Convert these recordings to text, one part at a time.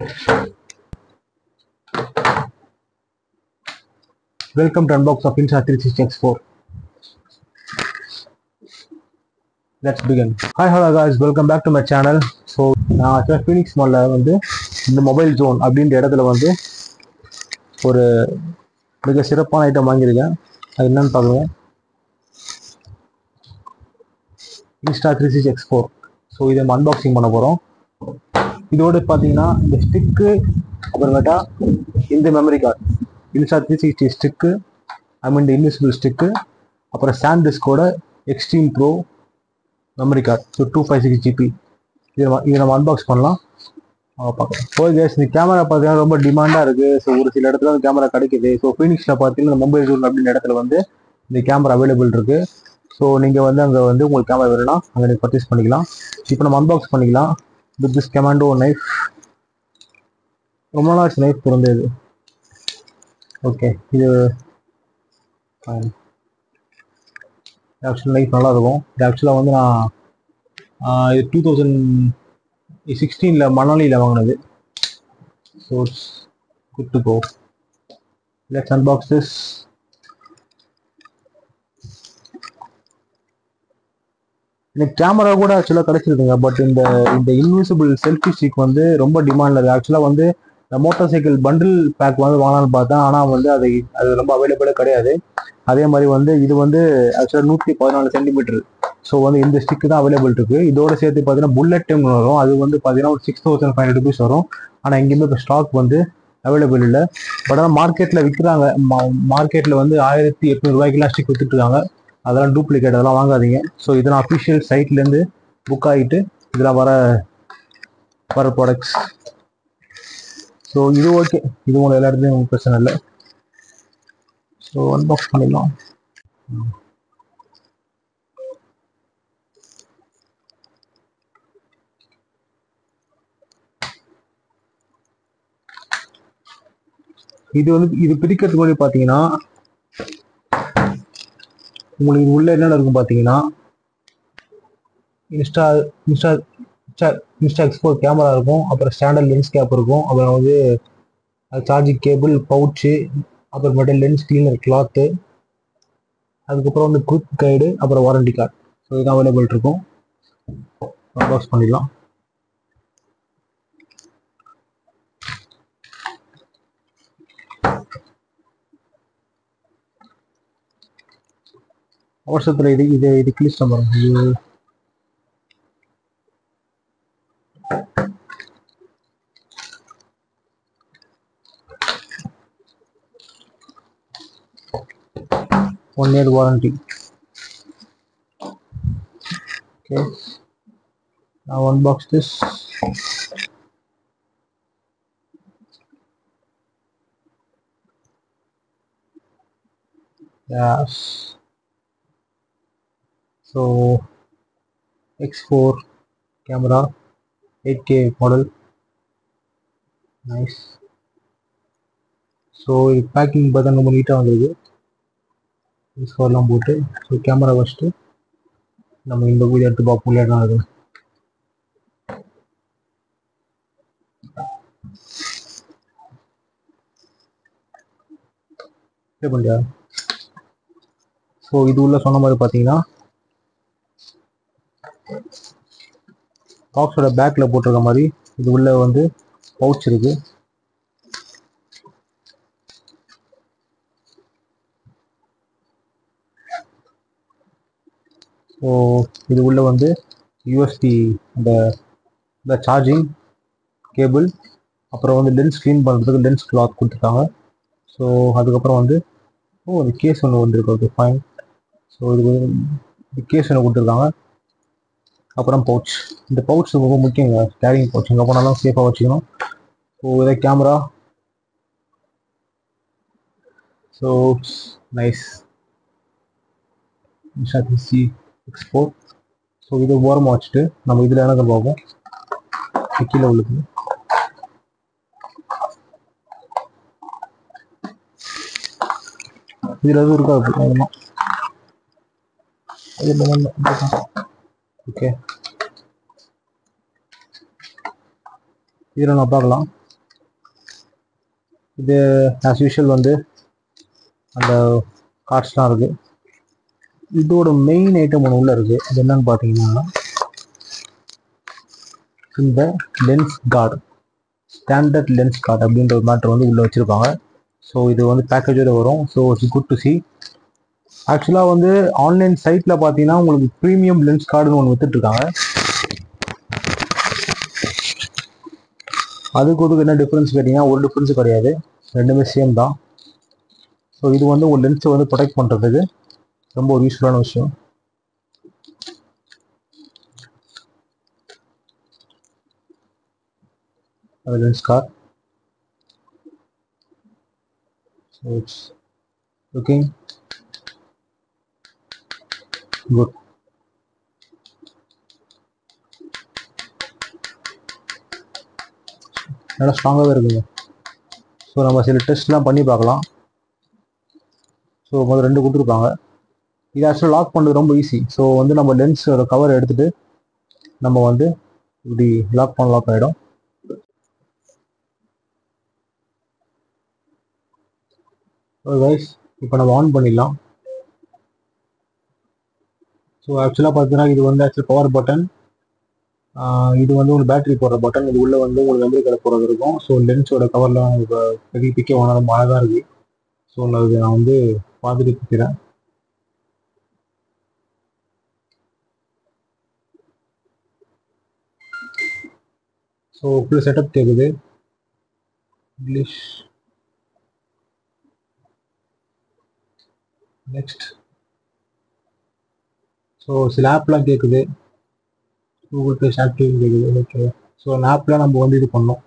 Welcome to Unbox of Insta 360X4. Let's begin. Hi, hello guys. Welcome back to my channel. So நான் ஆக்சுவலாக Phoenix மாலில் வந்து இந்த mobile zone அப்படின்ற இடத்துல வந்து ஒரு மிக சிறப்பான ஐட்டம் வாங்கியிருக்கேன் அது என்னன்னு பார்க்குங்க Insta three six X four so இதை நம்ம அன்பாக்சிங் பண்ண போகிறோம் இதோடு பார்த்தீங்கன்னா இந்த ஸ்டிக்கு அப்புறமேட்டா இந்த memory card Insta three sixty stick I mean இந்த இன்விசிபிள் ஸ்டிக்கு அப்புறம் சாண்ட் டிஸ்கோட extreme pro memory card so two five six GB இதை நம்ம இதை நம்ம அன்பாக்ஸ் பண்ணலாம் அவங்க பார்க்கலாம் ஓகே கேஸ் இந்த கேமரா பார்த்தீங்கன்னா ரொம்ப டிமாண்டாக இருக்குது ஸோ ஒரு சில இடத்துல அந்த கேமரா கிடைக்குது ஸோ ஃபீனிக்ஸில் பார்த்தீங்கன்னா மொபைல் ஜோன் அப்படின்ற இடத்துல வந்து இந்த கேமரா அவைலபிள் இருக்குது ஸோ நீங்கள் வந்து அங்கே வந்து உங்களுக்கு கேமரா வேணும்னா அங்கே நீங்கள் பர்ச்சேஸ் பண்ணிக்கலாம் இப்போ நம்ம அன்பாக்ஸ் பண்ணிக்கலாம் வித் திஸ் கமாண்டோ நைஃப் ரொம்ப நாள் நைஃப் பிறந்தது ஓகே இது ஆக்சுவல் நைஃப் நல்லா இருக்கும் இது ஆக்சுவலாக வந்து நான் ஆஹ், இது டூ தௌசண்ட் சிக்ஸ்டீனில் மணாலியில் வாங்கினது so it's good to go let's unbox this எனக்கு கேமரா கூட ஆக்சுவலாக கிடைச்சிருக்குங்க பட் இந்த இந்த இன்விசிபிள் செல்ஃபி ஸ்டிக் வந்து ரொம்ப டிமாண்டில் இருக்குது ஆக்சுவலாக வந்து இந்த மோட்டார் சைக்கிள் பண்டில் பேக் வந்து வாங்கலாம்னு பார்த்தேன் ஆனால் வந்து அது அது ரொம்ப அவைலபிளே கிடையாது அதே மாதிரி வந்து இது வந்து ஆக்சுவலாக நூற்றி பதினாலு சென்டிமீட்டர் ஸோ வந்து இந்த ஸ்டிக்கு தான் அவைலபிள் இருக்கு இதோட சேர்த்து பார்த்தீங்கன்னா புல்லட் டைம் வரும் அது வந்து பார்த்தீங்கன்னா ஒரு six thousand five hundred rupees வரும் ஆனால் எங்கேயுமே இப்போ ஸ்டாக் வந்து அவைலபிள் இல்லை பட் ஆனால் மார்க்கெட்டில் விற்கிறாங்க மார்க்கெட்டில் வந்து ஆயிரத்தி எட்நூறுபாய்க்குலாம் ஸ்டிக் வித்துட்டு இருக்காங்க அதெல்லாம் டூப்ளிகேட் அதெல்லாம் வாங்காதீங்க ஸோ இதெல்லாம் அஃபிஷியல் சைட்லேருந்து புக் ஆகிட்டு இதெல்லாம் வர வர ப்ராடக்ட்ஸ் ஸோ இது ஓகே இது உங்களுக்கு எல்லா இடத்துலையும் உங்களுக்கு பிரச்சனை இல்லை ஸோ அன்பாக்ஸ் பண்ணிடலாம் இது வந்து இது பிரிக்கிறதுக்கு முன்னாடி பார்த்தீங்கன்னா உங்களுக்கு இது உள்ள என்னென்ன இருக்கும் பார்த்தீங்கன்னா Insta Insta Insta Insta export camera இருக்கும் அப்புறம் ஸ்டாண்டர்ட் லென்ஸ் கேப் இருக்கும் அப்புறம் வந்து சார்ஜிங் கேபிள் பவுச்சு அப்புறமேட்டு லென்ஸ் கிளீனர் கிளாத்து அதுக்கப்புறம் வந்து குவிக் கைடு அப்புறம் வாரண்டி கார்டு ஸோ இது அவைலபிள் இருக்கும் பாக்ஸ் பண்ணிடலாம் அவசரத்தில் இது இது இது கிளிஸ்டம் பாருங்க இது one year warranty okay now unbox this yes so x4 camera 8k model nice so இது பேக்கிங் பார்த்தா ரொம்ப நீட்டாக வந்திருக்கு ஸ்கோர்லாம் போட்டு ஸோ கேமரா வச்சுட்டு நம்ம இந்த வீடியோ எடுத்து பார்ப்போம் லேட்டாக இருக்கும் ப்ளே பண்ணியா ஸோ இது உள்ள சொன்ன மாதிரி பார்த்தீங்கன்னா பாக்ஸோட பேக்கில் போட்டிருக்க மாதிரி இது உள்ள வந்து பவுச் இருக்கு ஸோ இது உள்ள வந்து யூஎஸ்பி அந்த இந்த சார்ஜிங் கேபிள் அப்புறம் வந்து லென்ஸ் க்ளீன் பண்ணுறதுக்கு லென்ஸ் கிளாத் கொடுத்துருக்காங்க ஸோ அதுக்கப்புறம் வந்து ஓ இந்த கேஸ் ஒன்று வந்திருக்கு ஓகே ஃபைன் ஸோ இது இது கேஸ் ஒன்று கொடுத்துருக்காங்க அப்புறம் பவுச் இந்த பவுச் ரொம்ப முக்கியங்க கேரிங் பவுச் எங்கே போனாலும் சேஃபாக வச்சுக்கணும் ஸோ இதை camera so nice see export so இதை ஓரமாக வச்சுட்டு நம்ம இதில் என்ன பார்ப்போம் இது கீழே உள்ளது இதில் எதுவும் இருக்காது வேணுமா ஓகே இதில் நான் பார்க்கலாம் இது ஆஸ் யூஷுவல் வந்து அந்த கார்ட்ஸ்லாம் இருக்கு இதோட மெயின் ஐட்டம் ஒன்று உள்ள இருக்கு அது என்னன்னு பார்த்தீங்கன்னா இந்த lens card standard lens card அப்படின்ற ஒரு மேட்ரு வந்து உள்ளே வச்சுருப்பாங்க ஸோ இது வந்து பேக்கேஜோட வரும் so it's good to see ஆக்சுவலாக வந்து ஆன்லைன் சைட்டில் பார்த்தீங்கன்னா உங்களுக்கு ப்ரீமியம் லென்ஸ் கார்டுன்னு ஒன்று வித்துட்ருக்காங்க அதுக்கு இதுக்கு என்ன டிஃப்ரென்ஸ் கேட்டிங்கன்னா ஒரு டிஃப்ரென்ஸும் கிடையாது ரெண்டுமே சேம் தான் ஸோ இது வந்து உங்கள் லென்ஸை வந்து ப்ரொடெக்ட் பண்ணுறதுக்கு ரொம்ப ஒரு யூஸ்ஃபுல்லான விஷயம் அது lens guard so it's looking good நல்லா ஸ்ட்ராங்காகவே இருக்குங்க ஸோ நம்ம சில டெஸ்ட்லாம் பண்ணி பார்க்கலாம் ஸோ முதல்ல ரெண்டு கொடுத்துருப்பாங்க இது ஆக்சுவலாக லாக் பண்ணுறது ரொம்ப ஈஸி ஸோ வந்து நம்ம லென்ஸோட கவர் எடுத்துட்டு நம்ம வந்து இப்படி லாக் பண்ண லாக் ஆகிடும் கைஸ் இப்போ நம்ம ஆன் பண்ணிடலாம் ஸோ ஆக்சுவலாக பார்த்தீங்கன்னா இது வந்து ஆக்சுவல் பவர் பட்டன் இது வந்து உங்களுக்கு பேட்டரி போடுற பட்டன் இது உள்ள வந்து உங்களுக்கு மெமரி கார்டு போடுறது இருக்கும் ஸோ லென்ஸோட கவர்லாம் இப்போ பெரிய பிக்க வேணாம் ரொம்ப அழகாக இருக்குது ஸோ நான் இது நான் வந்து பார்த்துட்டு பிக்கிறேன் ஸோ ஃபுல் செட்டப் கேட்குது இங்கிலீஷ் நெக்ஸ்ட் ஸோ சில ஆப்லாம் கேட்குது கூகுள் பே ஆக்டிவ் கேட்குது ஓகே ஸோ அந்த ஆப்லாம் நம்ம வந்து இது பண்ணோம்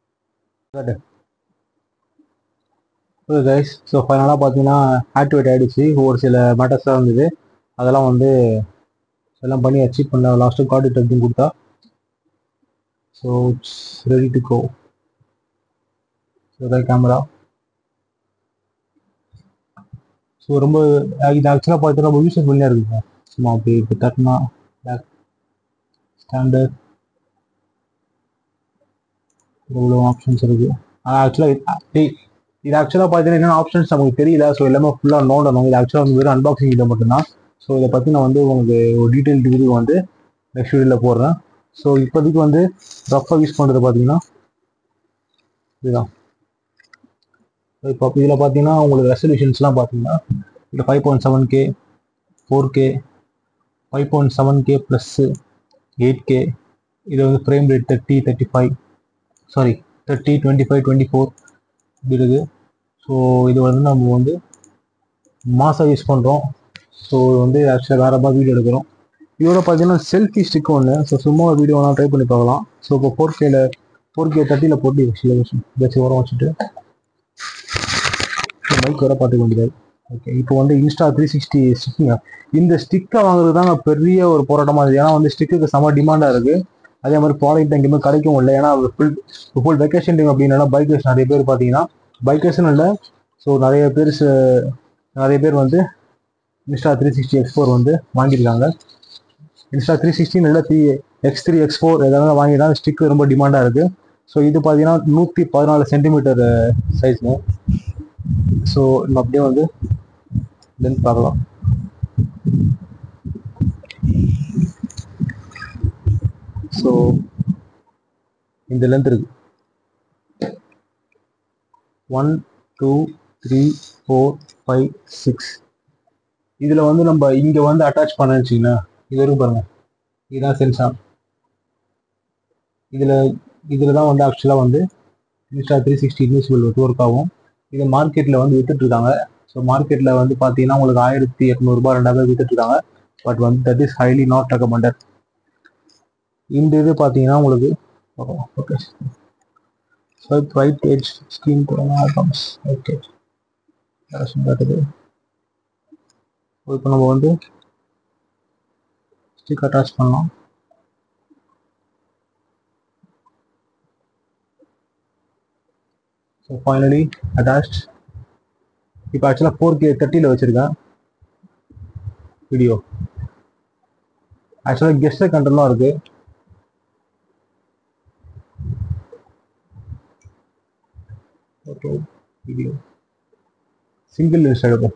ஓகே கைஸ் ஸோ ஃபைனலாக பார்த்தீங்கன்னா ஆக்டிவேட் ஆகிடுச்சு ஒரு சில மேட்டர்ஸ்லாம் இருந்தது அதெல்லாம் வந்து எல்லாம் பண்ணி அச்சீவ் பண்ண லாஸ்ட்டு கார்டு டப்பிங் கொடுத்தா so it's ready to go so camera so ரொம்ப இது ஆக்சுவலாக பார்த்தீங்கன்னா ரொம்ப யூஸர் ஃப்ரெண்ட்லியாக இருக்குங்க சும்மா அப்படி இப்போ தட்டினா பேக் ஸ்டாண்டர்ட் இவ்வளோ ஆப்ஷன்ஸ் இருக்குது ஆனால் ஆக்சுவலாக இது ஆக்சுவலாக பார்த்தீங்கன்னா என்னென்ன ஆப்ஷன்ஸ் நமக்கு தெரியல ஸோ எல்லாமே ஃபுல்லாக நோண்டணும் இது ஆக்சுவலாக வந்து வெறும் அன்பாக்சிங் இதை மட்டும்தான் ஸோ இதை பற்றி நான் வந்து உங்களுக்கு ஒரு டீட்டெயில் வீடியோ வந்து நெக்ஸ்ட் வீடியோவில் போடுறேன் ஸோ இப்போதைக்கு வந்து ரஃபாக யூஸ் பண்ணுறது பார்த்தீங்கன்னா இதுதான் இப்போ இதில் பார்த்தீங்கன்னா உங்களுக்கு ரெசல்யூஷன்ஸ்லாம் பார்த்தீங்கன்னா இதில் five point seven K four K five point seven K plus eight K இது வந்து frame rate thirty thirty five sorry thirty twenty five twenty four இப்படி இருக்குது ஸோ இது வந்து நம்ம வந்து மாதம் யூஸ் பண்ணுறோம் ஸோ வந்து ஆக்சுவலாக வேறு மாதிரி வீடியோ எடுக்கிறோம் இதோட பார்த்தீங்கன்னா செல்ஃபி ஸ்டிக் ஒன்று ஸோ சும்மா ஒரு வீடியோ வேணால் ட்ரை பண்ணி பார்க்கலாம் ஸோ இப்போ ஃபோர் கேல ஃபோர் கே தேர்ட்டியில் போட்டு வச்சு உரம் வச்சுட்டு மைக் வர பார்த்துக்க வேண்டியது ஓகே இப்போ வந்து இன்ஸ்டா த்ரீ சிக்ஸ்டி ஸ்டிக்குங்க இந்த ஸ்டிக்கை வாங்குறது தாங்க பெரிய ஒரு போராட்டமாக இருக்குது ஏன்னா வந்து ஸ்டிக்கு செம டிமாண்டாக இருக்குது அதே மாதிரி ப்ராடக்ட் எங்கேயுமே கிடைக்கும் இல்லை ஏன்னா ஃபுல் ஃபுல் வெக்கேஷன் டைம் அப்படின்னா பைக்கர்ஸ் நிறைய பேர் பார்த்தீங்கன்னா பைக்கர்ஸ்னு இல்லை ஸோ நிறைய பேர் நிறைய பேர் வந்து Insta three sixty X four வந்து வாங்கியிருக்காங்க இன்ஸ்டா த்ரீ சிக்ஸ்டின் இல்லை three X three X four எதாவது வாங்கினா ஸ்டிக்கு ரொம்ப டிமாண்டாக இருக்குது ஸோ இது பார்த்தீங்கன்னா நூற்றி பதினாலு சென்டிமீட்டர் சைஸ்ங்க ஸோ நம்ம அப்படியே வந்து லென்த் பார்க்கலாம் ஸோ இந்த லென்த் இருக்கு one two three four five six இதில் வந்து நம்ம இங்கே வந்து அட்டாச் பண்ண வச்சிங்கன்னா இது வரைக்கும் பாருங்க இதுதான் சென்சார் இதில் இதில் தான் வந்து ஆக்சுவலாக வந்து Insta three sixty invisible work ஆகும் இது மார்க்கெட்டில் வந்து வித்துட்டு இருக்காங்க ஸோ மார்க்கெட்டில் வந்து பார்த்தீங்கன்னா உங்களுக்கு ஆயிரத்தி எட்நூறுபா ரெண்டாயிரம் வித்துட்டு இருக்காங்க பட் வந்து that is highly not recommended இந்த இது பார்த்தீங்கன்னா உங்களுக்கு okay swipe right edge screen albums okay காட்டுது இப்போ நம்ம வந்து ஸ்டிக் அட்டாச் பண்ணலாம் ஸோ ஃபைனலி அட்டாச்ட் இப்போ ஆக்சுவலாக ஃபோர் கே தேர்ட்டியில் வச்சுருக்கேன் வீடியோ ஆக்சுவலாக கெஸ்டர் கண்ட்ரோலாம் இருக்குது ஓகே வீடியோ சிங்கிள் லென்ஸ் எடுக்கும்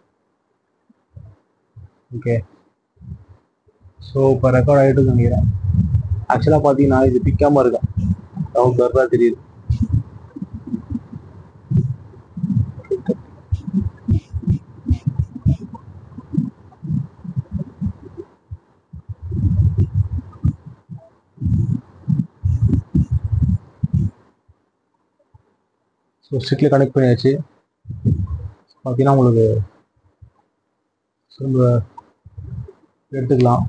ஓகே ஸோ இப்போ ரெக்கார்ட் ஆகிட்டு நினைக்கிறேன் ஆக்சுவலாக பார்த்தீங்கன்னா இது பிக்காமல் இருக்கேன் அவங்க பர்ராக தெரியுது ஸோ ஸ்டிக்கில் கனெக்ட் பண்ணியாச்சு பார்த்தீங்கன்னா உங்களுக்கு திரும்ப எடுத்துக்கலாம்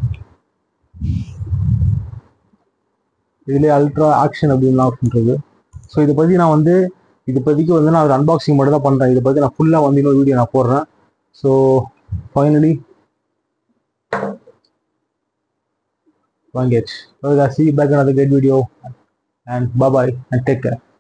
இதுலேயே அல்ட்ரா ஆக்ஷன் அப்படின்லாம் ஆப்ஷன் இருக்கு ஸோ இதை பற்றி நான் வந்து இது இப்போதைக்கு வந்து நான் ஒரு அன்பாக்சிங் மட்டும் தான் பண்ணுறேன் இதை பற்றி நான் ஃபுல்லாக வந்து இன்னொரு வீடியோ நான் போடுறேன் ஸோ ஃபைனலி வாங்கியாச்சு see back another great video and bye bye and take care